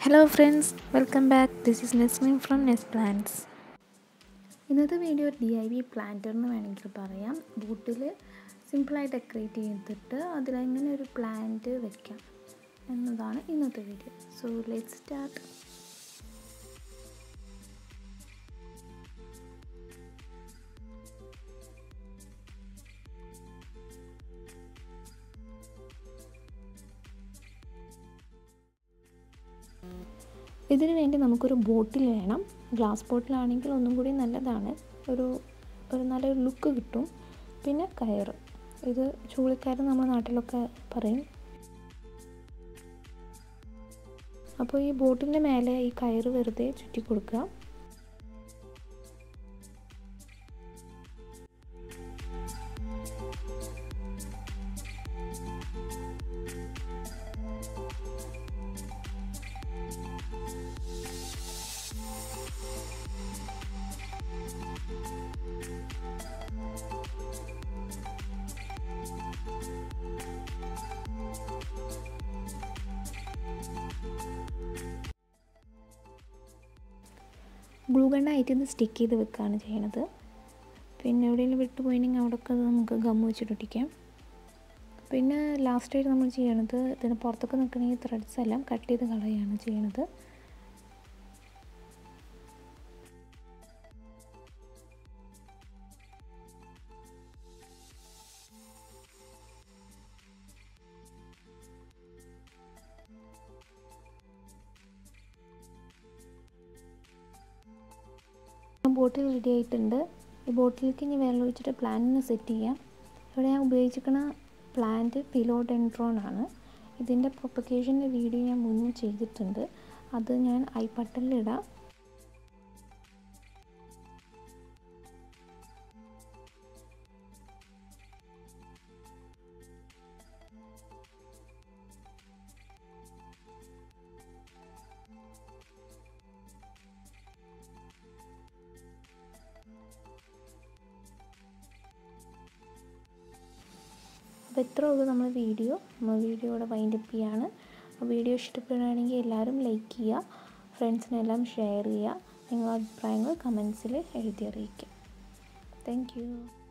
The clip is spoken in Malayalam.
hello friends welcome back this is Neslin from Nes plants ഇന്നത്തെ video D I Y planter എന്ന് വേണമെങ്കിൽ പറയാം ബൂട്ടിൽ സിമ്പിളായി ഡെക്കറേറ്റ് ചെയ്തിട്ട് അതിലെങ്ങനെ ഒരു പ്ലാന്റ് വെക്കാം എന്നതാണ് ഇന്നത്തെ വീഡിയോ സോ ലെറ്റ് സ്റ്റാർട്ട് ഇതിനു വേണ്ടി നമുക്കൊരു ബോട്ടിൽ വേണം ഗ്ലാസ് ബോട്ടിലാണെങ്കിൽ ഒന്നും കൂടി നല്ലതാണ് ഒരു ഒരു നല്ലൊരു ലുക്ക് കിട്ടും പിന്നെ കയറ് ഇത് ചൂളിക്കാർ നമ്മുടെ നാട്ടിലൊക്കെ പറയും അപ്പോൾ ഈ ബോട്ടിൻ്റെ മേലെ ഈ കയറ് വെറുതെ ചുറ്റി കൊടുക്കുക ഗ്ലൂ ഗണ്ണായിട്ട് ഇത് സ്റ്റിക്ക് ചെയ്ത് വെക്കുകയാണ് ചെയ്യണത് പിന്നെ എവിടെയെങ്കിലും വിട്ടു പോയിട്ടുണ്ടെങ്കിൽ അവിടെയൊക്കെ അത് നമുക്ക് ഗം വെച്ചിട്ട് ഒട്ടിക്കാം പിന്നെ ലാസ്റ്റായിട്ട് നമ്മൾ ചെയ്യണത് ഇതിന് പുറത്തൊക്കെ നിൽക്കണ ഈ ത്രെഡ്സ് എല്ലാം കട്ട് ചെയ്ത് കളയുകയാണ് ചെയ്യണത് ബോട്ടിൽ റെഡി ആയിട്ടുണ്ട് ഈ ബോട്ടിലേക്ക് ഇനി വെള്ളം ഒഴിച്ചിട്ട് പ്ലാന്റിന് സെറ്റ് ചെയ്യാം ഇവിടെ ഞാൻ ഉപയോഗിച്ചിരിക്കുന്ന പ്ലാന്റ് ഫിലോഡെൻഡ്രോൺ ആണ് ഇതിൻ്റെ പ്രൊപ്പഗേഷൻ്റെ വീഡിയോ ഞാൻ മുന്നേ ചെയ്തിട്ടുണ്ട് അത് ഞാൻ ഐ ബട്ടണിലിടാം അപ്പോൾ ഇത്രേ ഉള്ളൂ നമ്മൾ വീഡിയോ നമ്മൾ വീഡിയോയുടെ വൈൻഡപ്പ് ചെയ്യാണ് വീഡിയോ ഇഷ്ടപ്പെടുകയാണെങ്കിൽ എല്ലാവരും ലൈക്ക് ചെയ്യുക ഫ്രണ്ട്സിനെല്ലാം ഷെയർ ചെയ്യുക നിങ്ങളുടെ അഭിപ്രായങ്ങൾ കമൻസിൽ എഴുതി അറിയിക്കുക താങ്ക്